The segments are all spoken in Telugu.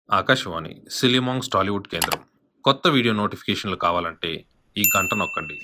ఆకాశవాణి సిలిమాంగ్స్ టాలీవుడ్ కేంద్రం కొత్త వీడియో నోటిఫికేషన్లు కావాలంటే ఈ గంట నొక్కండి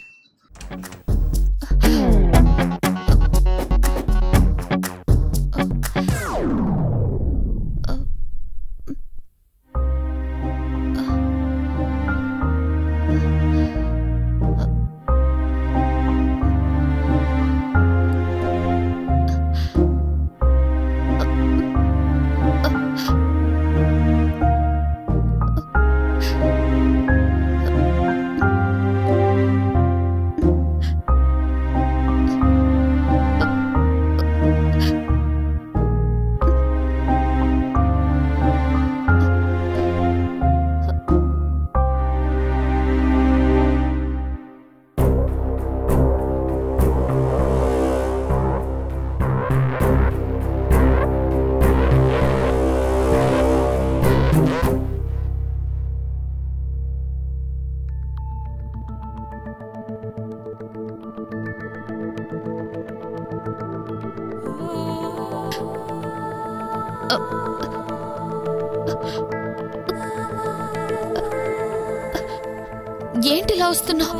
ఏంటి ఇలా వస్తున్నావు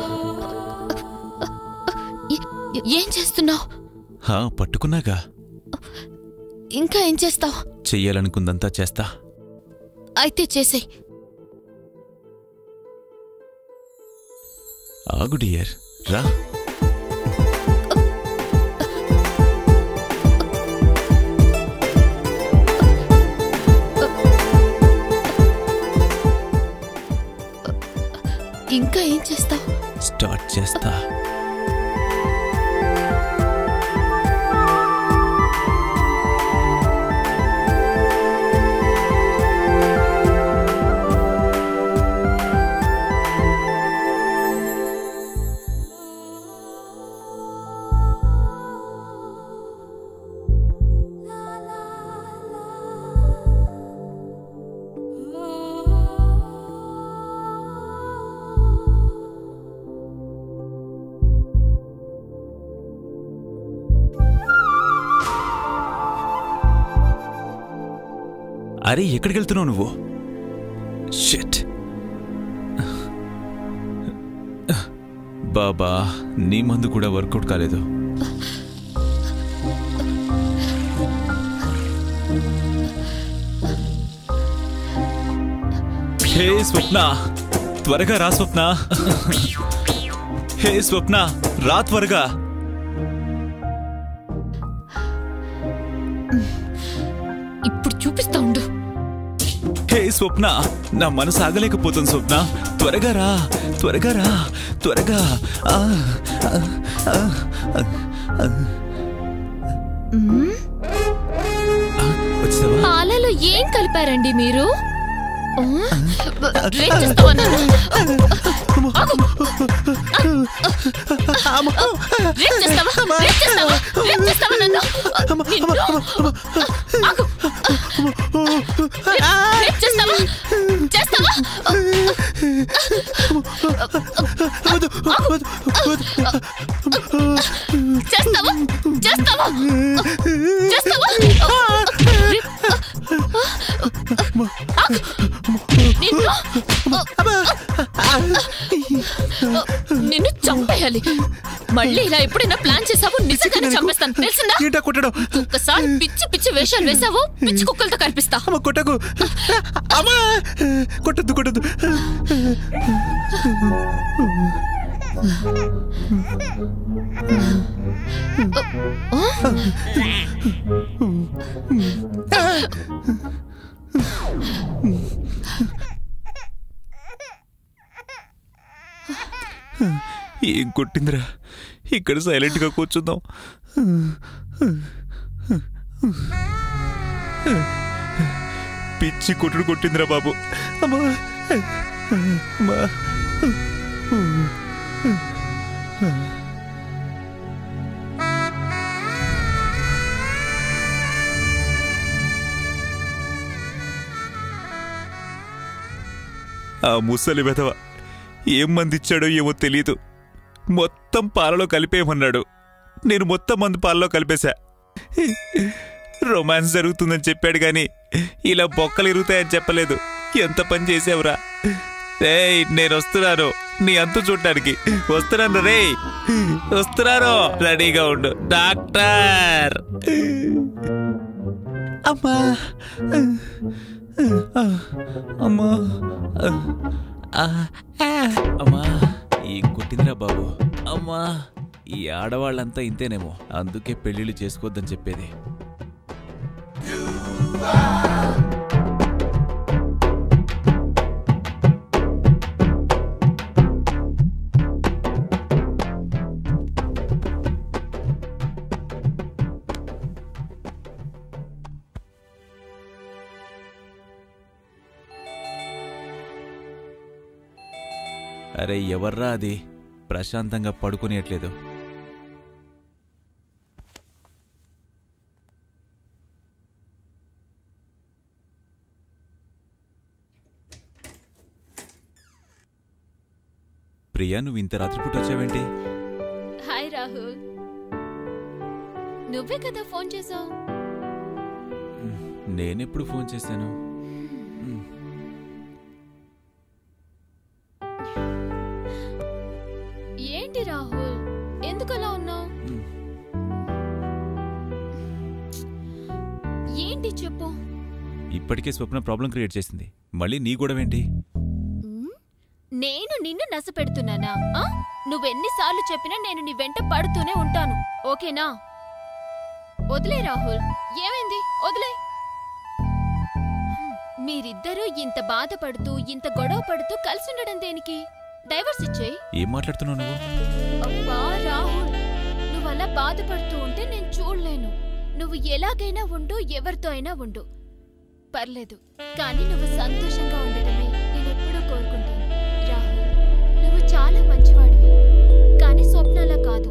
ఏం చేస్తున్నావు హా పట్టుకున్నాగా ఇంకా ఏం చేస్తావు చెయ్యాలనుకుందంతా చేస్తా అయితే చేసేయ్ ఆగు డియర్ రా ఇంకా ఏం చేస్తావు స్టార్ట్ చేస్తా అరే ఎక్కడికి వెళ్తున్నావు నువ్వు షిట్ బాబా నీ మందు కూడా వర్కౌట్ కాలేదు హే స్వప్న త్వరగా రా స్వప్న హే స్వప్న రా త్వరగా ఇప్పుడు చూపిస్తా ఉండు హే స్వప్న నా మనసు ఆగలేకపోతుంది స్వప్న త్వరగా రా త్వరగా రా త్వరగా ఆ, ఆ, ఆ, ఆ, ఆ. ఆ, వచ్చావా పాలలో ఏం కలిపారండి మీరు ఆ? రేప్ చేస్తావా నన్ను? ఆగు. రేప్ చేస్తావా? రేప్ చేస్తావా? రేప్ చేస్తావా నన్ను? నిన్ను? ఆగు. రేప్- రేప్ చేస్తావా? చేస్తావా? చేస్తావా? చేస్తావా? చేస్తావా? రేప్- ఆగు. నిన్ను నిన్ను చంపేయాలి మళ్ళీ ఇలా ఎప్పుడైనా ప్లాన్ చేసావు నిజంగానే చంపేస్తాను తెలిసిందా ఏంటా కొట్టడం ఒక్కసారి పిచ్చి పిచ్చి వేషాలు వేసావు పిచ్చి కుక్కలతో కల్పిస్తా అమ్మ కొట్టకు అమ్మా కొట్టద్దు కొట్టద్దు ఏం కొట్టిందిరా ఇక్కడ సైలెంట్ గా కూర్చుందాం పిచ్చి కొట్టుడు కొట్టిందిరా బాబు అమ్మా అమ్మా ఆ ముసలి వెధవ ఏం మంది ఇచ్చాడో ఏమో తెలియదు మొత్తం పాలలో కలిపేయమన్నాడు నేను మొత్తం మందు పాలలో కలిపేశా రొమాన్స్ జరుగుతుందని చెప్పాడు గాని ఇలా బొక్కలు ఇరుగుతాయని చెప్పలేదు ఎంత పని చేసావురా రేయ్ నేను వస్తున్నాను నీ అంతు చూడటానికి వస్తున్నాను రే వస్తున్నాను రెడీగా ఉండు డాక్టర్ అమ్మా అమ్మా ఆ, ఆ. అమ్మా ఈ కుట్టిందిరా బాబు అమ్మా ఈ ఆడవాళ్ళంతా ఇంతేనేమో అందుకే పెళ్లిళ్ళు చేసుకోవద్దని చెప్పేది అరే ఎవర్రా అది ప్రశాంతంగా పడుకునేట్లేదు ప్రియా నువ్వు ఇంత రాత్రిపూట వచ్చావేంటి హాయ్ రాహుల్ నువ్వే కదా ఫోన్ చేసావు నేనెప్పుడు ఫోన్ చేశాను ఏంటి రాహుల్ ఎందుకు అలా ఉన్నావు ఏంటి చెప్పు ఇప్పటికే స్వప్న ప్రాబ్లం క్రియేట్ చేసింది మళ్ళీ నీ గొడవేంటి మ్? నేను నిన్ను నసపెడుతున్నానా ఆ? నువ్వెన్నిసార్లు చెప్పినా నేను నీ వెంట పడుతూనే ఉంటాను ఓకేనా వదిలే రాహుల్ ఏమైంది వదిలే హ్మ్, మీరిద్దరూ ఇంత బాధపడుతూ ఇంత గొడవ పడుతూ కలిసి ఉండడం దేనికి డైవర్స్ ఇచ్చేయి ఏం మాట్లాడుతున్నావు నువ్వు అబ్బా రాహుల్ నువ్వు అలా బాధపడుతూ ఉంటే నేను చూడలేను నువ్వు ఎలాగైనా ఉండు ఎవరితో అయినా ఉండు పర్లేదు కానీ నువ్వు సంతోషంగా ఉండటమే నేను ఎప్పుడూ కోరుకుంటాను రాహుల్ నువ్వు చాలా మంచివాడివి కానీ స్వప్నలా కాదు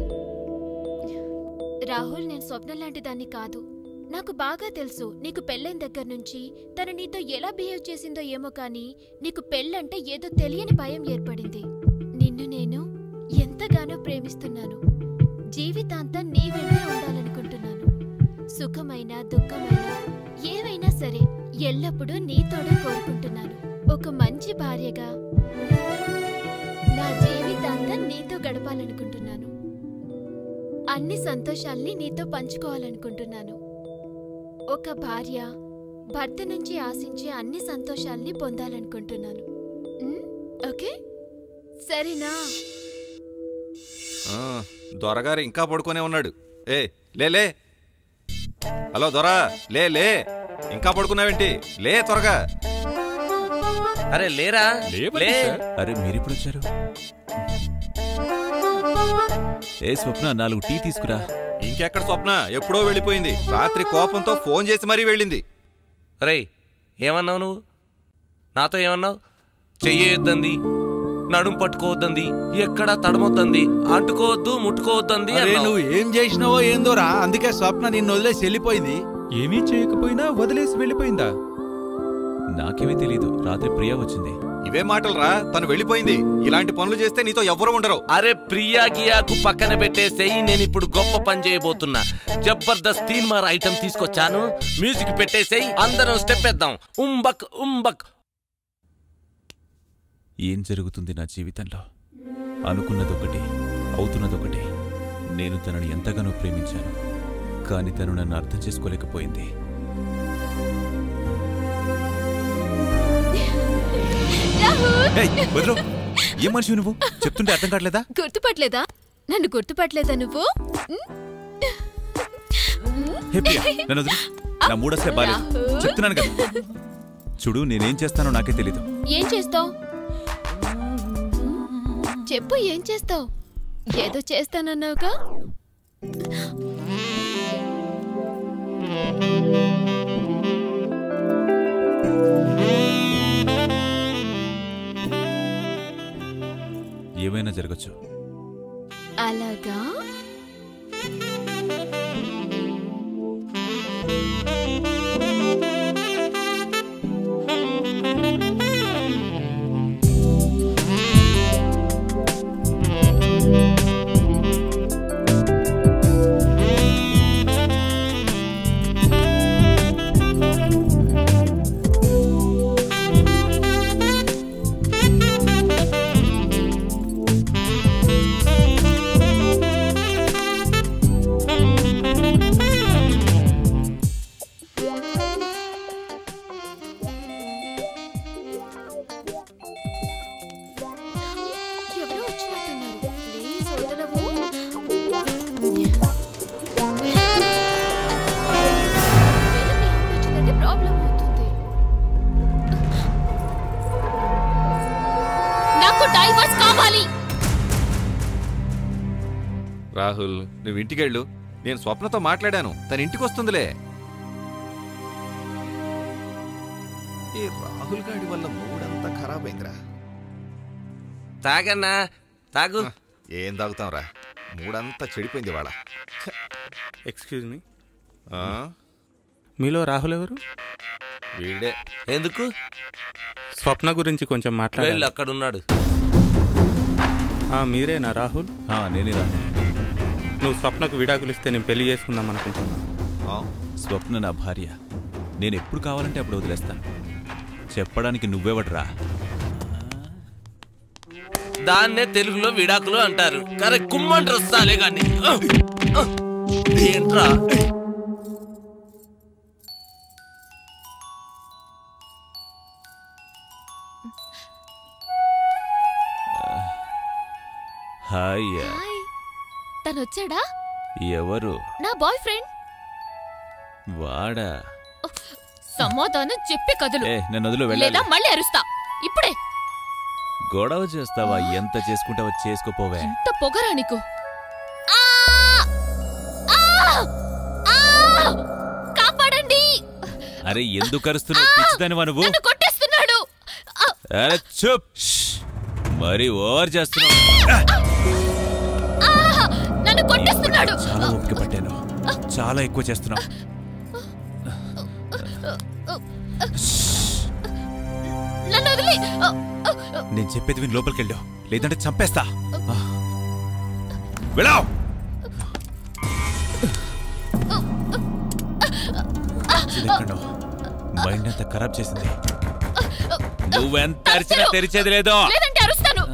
రాహుల్ నేను స్వప్న లాంటి దాన్ని కాదు నాకు బాగా తెలుసు నీకు పెళ్ళైన దగ్గర నుంచి తను నీతో ఎలా బిహేవ్ చేసిందో ఏమో కానీ నీకు పెళ్ళంటే ఏదో తెలియని భయం ఏర్పడింది నిన్ను నేను ఎంతగానో ప్రేమిస్తున్నాను జీవితాంతం నీ వెంటే ఉండాలనుకుంటున్నాను సుఖమైన దుఃఖమైన ఏవైనా సరే ఎల్లప్పుడూ నీతోడే కోరుకుంటున్నాను ఒక మంచి భార్యగా నా జీవితాంతం నీతో గడపాలనుకుంటున్నాను అన్ని సంతోషాల్ని నీతో పంచుకోవాలనుకుంటున్నాను ఒక భార్య భర్త నుంచి ఆశించే అన్ని సంతోషాల్ని పొందాలనుకుంటున్నాను ఉమ్, ఓకే సరేనా ఆ, దొరగారు ఇంకా పడుకొనే ఉన్నాడు ఏ లే లే హలో దొర లే లే ఇంకా పడుకున్నావేంటి లే త్వరగా అరే లేరా లే అరే మీరెప్పుడు వచ్చారు ఏ స్వప్న నాలుగు టీ తీసుకురా ఇంకెక్కడ స్వప్న ఎప్పుడో వెళ్ళిపోయింది రాత్రి కోపంతో ఫోన్ చేసి మరీ వెళ్ళింది రే ఏమన్నావు నువ్వు నాతో ఏమన్నావు చెయ్యొద్దంది నడుం పట్టుకోవద్దంది ఎక్కడ తడమొద్దంది అంటుకోవద్దు ముట్టుకోవద్దంది అరే అన్నావు. నువ్వు ఏం చేసినావో ఏందోరా అందుకే స్వప్న నిన్ను వదిలేసి వెళ్ళిపోయింది ఏమీ చేయకపోయినా వదిలేసి వెళ్ళిపోయిందా నాకేమీ తెలీదు రాత్రి ప్రియా వచ్చింది ఇవే మాటలు రా తను వెళ్ళిపోయింది ఇలాంటి పనులు చేస్తే నీతో ఎవ్వరూ ఉండరు అరే ప్రియా గియాకు పక్కన పెట్టేసేయి నేను ఇప్పుడు గొప్ప పని చేయబోతున్నా జబర్దస్త్ తీన్ మార్ ఐటమ్ తీసుకొచ్చాను మ్యూజిక్ పెట్టేసేయి అందరం స్టెప్ వేద్దాం ఉంబక్ ఉంబక్ ఏం జరుగుతుంది నా జీవితంలో అనుకున్నదొకటి అవుతున్నదొకటి నేను తనని ఎంతగానో ప్రేమించాను కానీ తను నన్ను అర్థం చేసుకోలేకపోయింది రాహుల్ ఏయ్, వదలు. ఏం మనిషి నువ్వు చెప్తుంటే అర్థం కావట్లేదా గుర్తుపట్టలేదా నన్ను గుర్తుపట్టలేదా నువ్వు ఉమ్? హే ప్రియా, నన్ను వదిలు. నా మూడు అసలే బాలేదు రాహుల్. చెప్తున్నాను కదా చూడు నేనేం చేస్తానో నాకే తెలీదు ఏం చేస్తావు చెప్పు ఏం చేస్తావు ఏదో చేస్తానన్నావుగా ఏమైనా జరగచ్చు అలాగా రాహుల్ నువ్వు ఇంటికెళ్ళు నేను స్వప్నతో మాట్లాడాను తన ఇంటికి వస్తుందిలే ఈ రాహుల్ గాడి వల్ల మూడంతా ఖరాబ్ అయిందిరా తాగన్నా తాగు ఏం తాగుతాంరా మూడంతా చెడిపోయింది వాళ్ళ ఎక్స్క్యూజ్ మీ ఆ? మీలో రాహుల్ ఎవరు వీడే ఎందుకు స్వప్న గురించి కొంచెం వెళ్ళు మాట్లాడాలి అక్కడ ఉన్నాడు ఆ, మీరేనా రాహుల్ ఆ, నేనే రా నువ్వు స్వప్నకు విడాకులు ఇస్తే నేను పెళ్లి చేసుకుందాం అనుకుంటున్నా ఆ? స్వప్న నా భార్య నేను ఎప్పుడు కావాలంటే అప్పుడు వదిలేస్తాను చెప్పడానికి నువ్వెవడ్రా దాన్నే తెలుగులో విడాకులు అంటారు కరే కుమ్మంటారు వస్తాలే కానీ ఏంట్రా హాయ్ హాయ్ తను వచ్చాడా ఎవరు నా బాయ్ ఫ్రెండ్ వాడా సమాధానం చెప్పి కదులు ఏ నన్ను వదిలి లేదా వెళ్ళాలి మళ్ళీ అరుస్తా ఇప్పుడే గొడవ చేస్తావా ఎంత చేసుకుంటావో చేసుకోపోవే ఎంత పొగరా నీకు ఆ! ఆ! ఆ! కాపాడండి అరే ఎందుకు అరుస్తున్నావు పిచ్చిదానివా నువ్వు నన్ను కొట్టేస్తున్నాడు ఆ! అరే చూప్ ష్. మరి ఓవర్ చేస్తున్నావు ఆ! నన్ను కొట్టేస్తున్నాడు చాలా ఓపిక పట్టాను చాలా ఎక్కువ చేస్తున్నావు నన్ను వదిలి ఆ! నేను చెప్పేది విని లోపలికి వెళ్ళావు లేదంటే చంపేస్తా ఆ. వెళ్ళావు మైండ్ అంతా ఖరాబ్ చేసింది నువ్వెంత అరిచినా తెరిచేది లేదో లేదంటే అరుస్తాను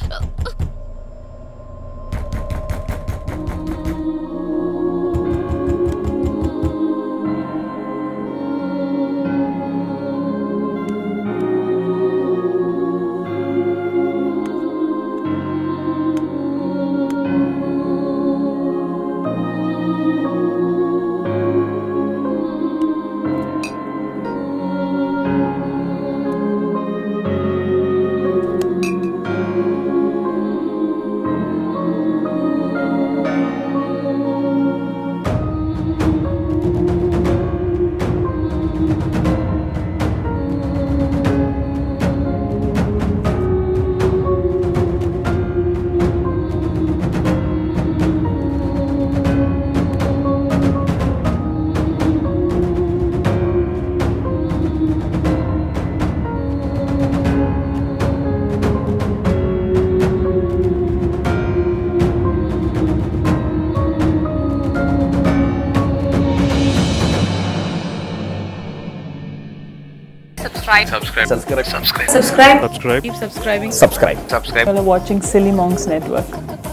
subscribe. Subscribe Subscribe. Subscribe Keep subscribing. Subscribe While watching Silly Monks Network.